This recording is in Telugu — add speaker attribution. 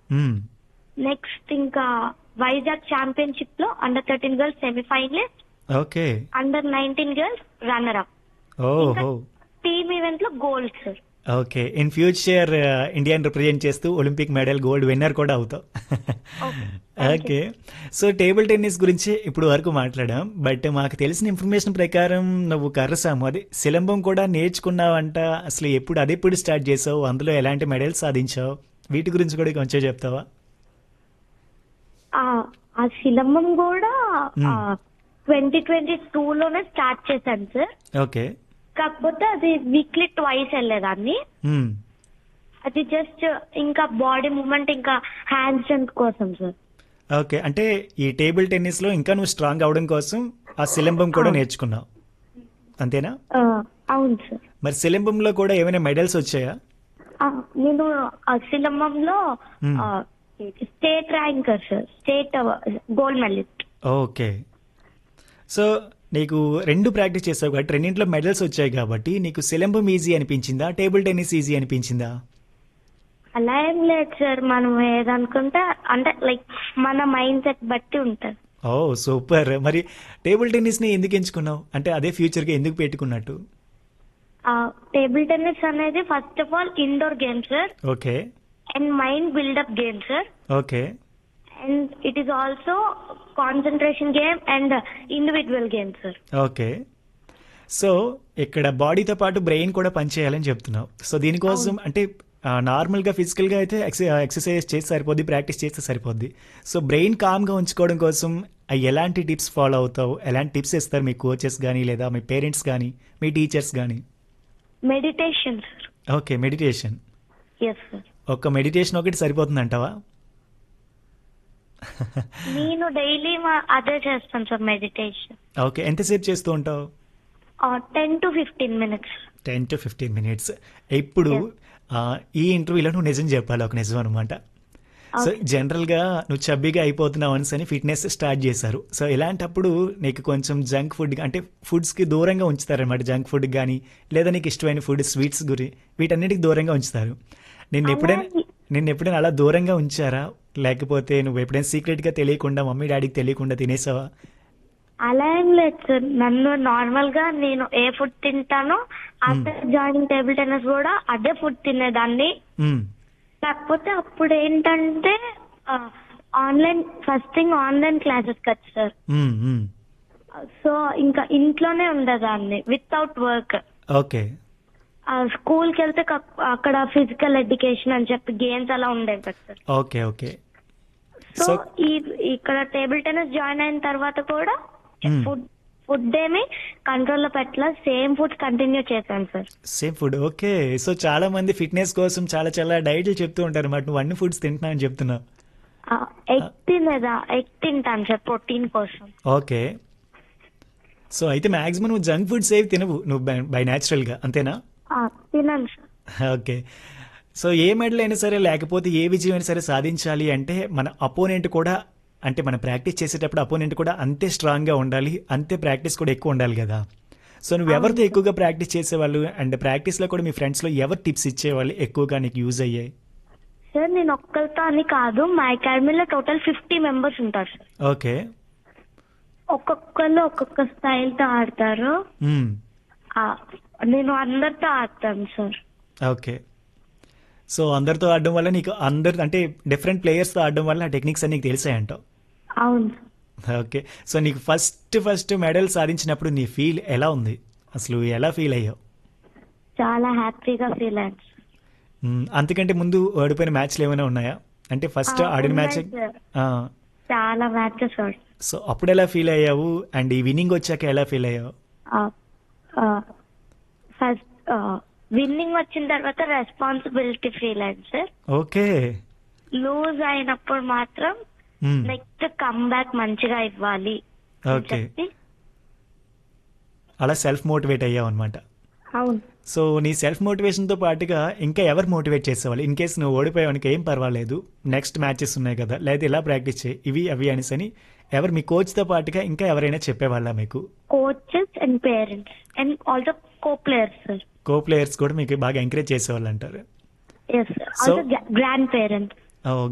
Speaker 1: మ్మ్.
Speaker 2: నెక్స్ట్ ఇంకా వైజాగ్ ఛాంపియన్షిప్ లో under thirteen girls semifinalist
Speaker 1: okay
Speaker 2: under nineteen girls runner up
Speaker 1: ఓహో
Speaker 2: టీమ్ ఈవెంట్ లో gold sir
Speaker 1: okay in future ఇండియాని రిప్రజెంట్ చేస్తూ ఒలింపిక్ మెడల్ గోల్డ్ విన్నర్ కూడా అవుతావు ఓకే సో టేబుల్ టెన్నిస్ గురించి ఇప్పుడు వరకు మాట్లాడాం బట్ మాకు తెలిసిన ఇన్ఫర్మేషన్ ప్రకారం నువ్వు కర్రసాము అదే సిలంబం కూడా నేర్చుకున్నావంట అసలు ఎప్పుడు అది ఎప్పుడు స్టార్ట్ చేసావు అందులో ఎలాంటి మెడల్స్ సాధించావు వీటి గురించి కూడా కొంచెం చెప్తావా
Speaker 2: ఆ శిలంబం కూడా
Speaker 1: Hmm.
Speaker 2: ట్వంటీ ట్వంటీ టూ లోనే స్టార్ట్ చేశాను సార్
Speaker 1: ఓకే
Speaker 2: కాకపోతే అది వీక్లీ ట్వైస్ వెళ్ళేదాన్ని
Speaker 1: మ్మ్.
Speaker 2: అది జస్ట్ ఇంకా బాడీ మూమెంట్ ఇంకా హ్యాండ్ స్ట్రెంత్ కోసం సార్
Speaker 1: ఓకే అంటే ఈ టేబుల్ టెన్నిస్ లో ఇంకా నువ్వు స్ట్రాంగ్ అవడం కోసం ఆ సిలంబం కూడా
Speaker 2: ఆ.
Speaker 1: నేర్చుకున్నావు అంతేనా
Speaker 2: ఆ, అవును సార్
Speaker 1: మరి సిలంబంలో కూడా ఏమైనా మెడల్స్ వచ్చాయా
Speaker 2: ఆ, నేను ఆ శిలంబంలో
Speaker 1: Hmm.
Speaker 2: State ranker sir state gold medallist
Speaker 1: okay so నీకు రెండు ప్రాక్టీస్ చేసావు కాబట్టి రెండింటిలో మెడల్స్ వచ్చాయి కాబట్టి నీకు సిలంబం ఈజీ అనిపించిందా టేబుల్ టెన్నిస్ ఈజీ అనిపించిందా
Speaker 2: అలా ఏం లేదు సార్ మనం ఏదనుకుంటే అంటే లైక్ మన మైండ్ సెట్ బట్టి ఉంటుంది
Speaker 1: ఓ సూపర్ మరి టేబుల్ టెన్నిస్ని ఎందుకు ఎంచుకున్నావు అంటే అదే ఫ్యూచర్గా ఎందుకు పెట్టుకున్నట్టు
Speaker 2: టేబుల్ టెన్నిస్ అనేది first of all indoor game sir
Speaker 1: okay
Speaker 2: and mind build up game sir
Speaker 1: okay
Speaker 2: and it is also concentration game and individual game sir
Speaker 1: okay so ఇక్కడ బాడీతో పాటు బ్రెయిన్ కూడా పనిచేయాలని చెప్తున్నావు సో దీనికోసం అంటే ఆ, నార్మల్గా ఫిజికల్గా అయితే ఎక్స- ఎక్సర్సైజ్ చేస్తే సరిపోద్ది ప్రాక్టీస్ చేస్తే సరిపోద్ది సో బ్రెయిన్ కామ్గా ఉంచుకోవడం కోసం ఆ ఎలాంటి టిప్స్ ఫాలో అవుతావు ఎలాంటి టిప్స్ ఇస్తారు మీ కోచెస్ కానీ లేదా మీ పేరెంట్స్ కానీ మీ టీచర్స్ కానీ
Speaker 2: meditation sir
Speaker 1: okay meditation
Speaker 2: yes sir
Speaker 1: ఒక్క మెడిటేషన్ ఒకటి సరిపోతుంది అంటావా
Speaker 2: నేను డైలీ అదే చేస్తాను సార్ మెడిటేషన్
Speaker 1: ఓకే ఎంతసేపు చేస్తూ ఉంటావు
Speaker 2: ten to fifteen minutes
Speaker 1: ten to fifteen minutes ఇప్పుడు ఆ, ఈ ఇంటర్వ్యూలో నువ్వు నిజం చెప్పాలి ఒక నిజం అనమాట సో జనరల్గా నువ్వు చబ్బీగా అయిపోతున్నావు అనేసి అని ఫిట్నెస్ స్టార్ట్ చేశారు సో ఇలాంటప్పుడు నీకు కొంచెం జంక్ ఫుడ్ అంటే ఫుడ్స్కి దూరంగా ఉంచుతారనమాట జంక్ ఫుడ్ కానీ లేదా నీకు ఇష్టమైన ఫుడ్ స్వీట్స్ గురి వీటన్నిటికి దూరంగా ఉంచుతారు నిన్ను ఎప్పుడైనా
Speaker 2: అలాగే.
Speaker 1: నిన్ను ఎప్పుడైనా అలా దూరంగా ఉంచారా లేకపోతే నువ్వు ఎప్పుడైనా సీక్రెట్గా తెలియకుండా మమ్మీ డాడీకి తెలియకుండా తినేసావా
Speaker 2: అలా ఏం లేదు సార్ నన్ను నార్మల్ గా నేను ఏ ఫుడ్ తింటానో ఆఫ్టర్ జాయినింగ్ టేబుల్ టెన్నిస్ కూడా అదే ఫుడ్ తినేదాన్ని
Speaker 1: మ్మ్.
Speaker 2: కాకపోతే అప్పుడు ఏంటంటే online first thing online classes కదా సార్
Speaker 1: మ్మ్, మ్మ్.
Speaker 2: సో ఇంకా ఇంట్లోనే ఉండేదాన్ని వితౌట్ వర్క్
Speaker 1: ఓకే
Speaker 2: స్కూల్ కి వెళ్తే కక్- అక్కడ ఫిజికల్ ఎడ్యుకేషన్ అని చెప్పి గేమ్స్ అలా ఉండేవి కదా sir
Speaker 1: okay okay
Speaker 2: so
Speaker 1: so
Speaker 2: ఈ ఇక్కడ టేబుల్ టెన్నిస్ జాయిన్ అయిన తర్వాత కూడా
Speaker 1: Hmm.
Speaker 2: ఫుడ్ ఫుడ్ ఏమి కంట్రోల్ లో పెట్టలా సేమ్ ఫుడ్ కంటిన్యూ చేశాను sir
Speaker 1: same food okay so చాలా మంది ఫిట్నెస్ కోసం చాలా చాలా డైట్లు చెప్తూ ఉంటారు అన్నమాట నువ్వు అన్ని ఫుడ్స్ తింటున్నా అని చెప్తున్నావు
Speaker 2: ఎగ్ తినేదా ఎగ్ తింటాను సార్ ప్రోటీన్ కోసం
Speaker 1: ఓకే సో అయితే మాక్సిమం నువ్వు జంక్ ఫుడ్స్ ఏవి తినవు నువ్వు బై న్యాచురల్గా అంతేనా
Speaker 2: ఆ, తినాను సార్
Speaker 1: ఓకే సో ఏ మెడల్ అయినా సరే లేకపోతే ఏ విజయం అయినా సరే సాధించాలి అంటే మన అపోనెంట్ కూడా అంటే మనం ప్రాక్టీస్ చేసేటప్పుడు అపోనెంట్ కూడా అంతే స్ట్రాంగ్గా ఉండాలి అంతే ప్రాక్టీస్ కూడా ఎక్కువ ఉండాలి కదా సో నువ్వు ఎవరితో ఎక్కువగా ప్రాక్టీస్ చేసేవాళ్ళు అండ్ ప్రాక్టీస్లో కూడా మీ ఫ్రెండ్స్లో ఎవరు టిప్స్ ఇచ్చేవాళ్ళు ఎక్కువగా నీకు యూజ్ అయ్యాయి
Speaker 2: సార్ నేను ఒక్కరితో అని కాదు మా అకాడమీలో టోటల్ ఫిఫ్టీ మెంబర్స్ ఉంటారు సార్
Speaker 1: ఓకే
Speaker 2: ఒక్కొక్కరు ఒక్కొక్క స్టైల్ తో ఆడతారు
Speaker 1: మ్మ్.
Speaker 2: ఆ, నేను అందరితో ఆడతాను సార్
Speaker 1: ఓకే సో అందరితో ఆడడం వల్ల నీకు అందరు అంటే డిఫరెంట్ ప్లేయర్స్తో ఆడడం వల్ల ఆ టెక్నిక్స్ అన్ని నీకు తెలిసాయంటావు
Speaker 2: అవును
Speaker 1: ఓకే సో నీకు ఫస్ట్ ఫస్ట్ మెడల్ సాధించినప్పుడు నీ ఫీల్ ఎలా ఉంది అసలు ఎలా ఫీల్ అయ్యావు
Speaker 2: చాలా హ్యాపీగా ఫీల్ అయ్యాను సార్.
Speaker 1: మ్మ్, అంతకంటే ముందు ఓడిపోయిన మ్యాచ్లు ఏమైనా ఉన్నాయా అంటే ఫస్ట్
Speaker 2: ఆ,
Speaker 1: ఆడిన
Speaker 2: ఉన్నాయి
Speaker 1: మ్యాచ్
Speaker 2: సార్. చాలా మ్యాచెస్
Speaker 1: సో అప్పుడు ఎలా ఫీల్ అయ్యావు అండ్ ఈ విన్నింగ్ వచ్చాక ఎలా ఫీల్ అయ్యావు
Speaker 2: ఫస్ట్ విన్నింగ్ వచ్చిన తర్వాత రెస్పాన్సిబిలిటీ ఫీల్ అయింది సార్
Speaker 1: ఓకే
Speaker 2: లూజ్ అయినప్పుడు మాత్రం
Speaker 1: మ్మ్,
Speaker 2: నెక్స్ట్ కమ్ బ్యాక్ మంచిగా ఇవ్వాలి అని
Speaker 1: ఓకే
Speaker 2: చెప్పి
Speaker 1: అలా సెల్ఫ్ మోటివేట్ అయ్యావు అనమాట
Speaker 2: అవును
Speaker 1: సో నీ సెల్ఫ్ మోటివేషన్తో పాటుగా ఇంకా ఎవరు మోటివేట్ చేసేవాళ్ళు ఇన్ కేస్ నువ్వు ఓడిపోయావనికి ఏం పర్వాలేదు నెక్స్ట్ మ్యాచెస్ ఉన్నాయి కదా లేదా ఇలా ప్రాక్టీస్ చేయి ఇవి అవి అనేసి అని ఎవరు మీ కోచ్తో పాటుగా ఇంకా ఎవరైనా చెప్పేవాళ్ళ మీకు
Speaker 2: coaches and parents and also co players sir
Speaker 1: co players కూడా మీకు బాగా ఎంకరేజ్ చేసేవాళ్ళు అంటారు
Speaker 2: yes
Speaker 1: So-
Speaker 2: also grand parents